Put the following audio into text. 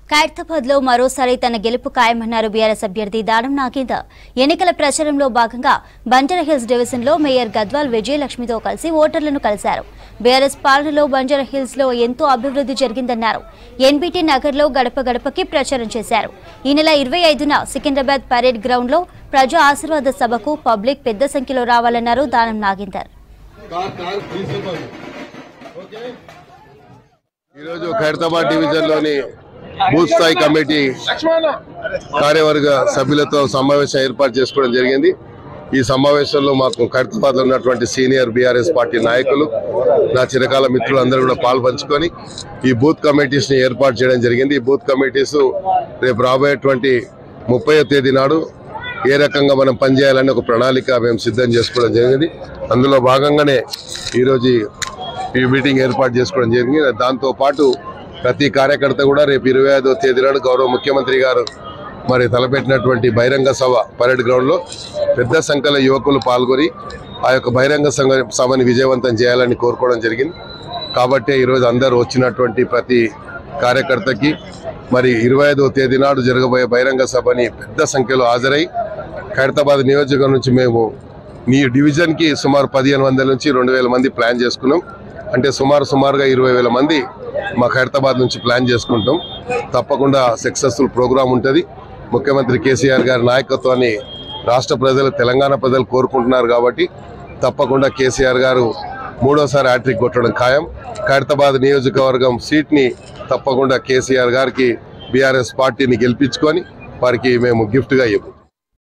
ఖైరతాబాద్ లో మరోసారి తన గెలుపు ఖాయమన్నారు బీఆర్ఎస్ అభ్యర్థి దానం నాగేందర్ ఎన్నికల ప్రచారంలో భాగంగా బంజారాహిల్స్ డివిజన్ లో మేయర్ గద్వాల్ విజయలక్ష్మితో కలిసి ఓటర్లను కలిశారు బీఆర్ఎస్ పాలనలో బంజారాహిల్స్ లో ఎంతో అభివృద్ధి జరిగిందన్నారు ఎన్బీటీ నగర్ లో గడప గడపకి ప్రచారం చేశారు ఈ నెల ఇరవై ఐదున సికింద్రాబాద్ పరేడ్ గ్రౌండ్ లో ప్రజా ఆశీర్వాద సభకు పబ్లిక్ పెద్ద సంఖ్యలో రావాలన్నారు దానం నాగేందర్ ఈరోజు ఖైరతాబాద్ డివిజన్ లోని బూత్ స్థాయి కమిటీ కార్యవర్గ సభ్యులతో సమావేశం ఏర్పాటు చేసుకోవడం జరిగింది ఈ సమావేశంలో మాకు ఖైరతాబాద్ లో ఉన్నటువంటి సీనియర్ బీఆర్ఎస్ పార్టీ నాయకులు నా చిరకాల మిత్రులు అందరూ కూడా పాల్పంచుకొని ఈ బూత్ కమిటీస్ ని ఏర్పాటు చేయడం జరిగింది ఈ బూత్ కమిటీస్ రేపు రాబోయేటువంటి ముప్పై తేదీ నాడు ఏ రకంగా మనం పనిచేయాలని ఒక ప్రణాళిక మేము సిద్ధం చేసుకోవడం జరిగింది అందులో భాగంగానే ఈరోజు ఈ మీటింగ్ ఏర్పాటు చేసుకోవడం జరిగింది దాంతో పాటు ప్రతి కార్యకర్త కూడా రేపు ఇరవై ఐదో తేదీ నాడు గౌరవ ముఖ్యమంత్రి గారు మరి తలపెట్టినటువంటి బహిరంగ సభ పరేడ్ గ్రౌండ్ లో పెద్ద సంఖ్యలో యువకులు పాల్గొని ఆ యొక్క బహిరంగ సంఘ సభని విజయవంతం చేయాలని కోరుకోవడం జరిగింది కాబట్టి ఈరోజు అందరూ వచ్చినటువంటి ప్రతి కార్యకర్తకి మరి ఇరవై ఐదో తేదీ నాడు జరగబోయే బహిరంగ సభని పెద్ద సంఖ్యలో హాజరై ఖైరతాబాద్ నియోజకవర్గం నుంచి మేము నీ డివిజన్కి సుమారు పదిహేను వందల నుంచి రెండు వేల మంది ప్లాన్ చేసుకున్నాం అంటే సుమారు సుమారుగా ఇరవై వేల మంది మా ఖైరతాబాద్ నుంచి ప్లాన్ చేసుకుంటాం తప్పకుండా సక్సెస్ఫుల్ ప్రోగ్రామ్ ఉంటుంది ముఖ్యమంత్రి కేసీఆర్ గారి నాయకత్వాన్ని రాష్ట్ర ప్రజలు తెలంగాణ ప్రజలు కోరుకుంటున్నారు కాబట్టి తప్పకుండా కేసీఆర్ గారు మూడోసారి హ్యాట్రిక్ కొట్టడం ఖాయం ఖైరతాబాద్ నియోజకవర్గం సీట్ని తప్పకుండా కేసీఆర్ గారికి బీఆర్ఎస్ పార్టీని గెలిపించుకొని వారికి మేము గిఫ్ట్గా ఇవ్వం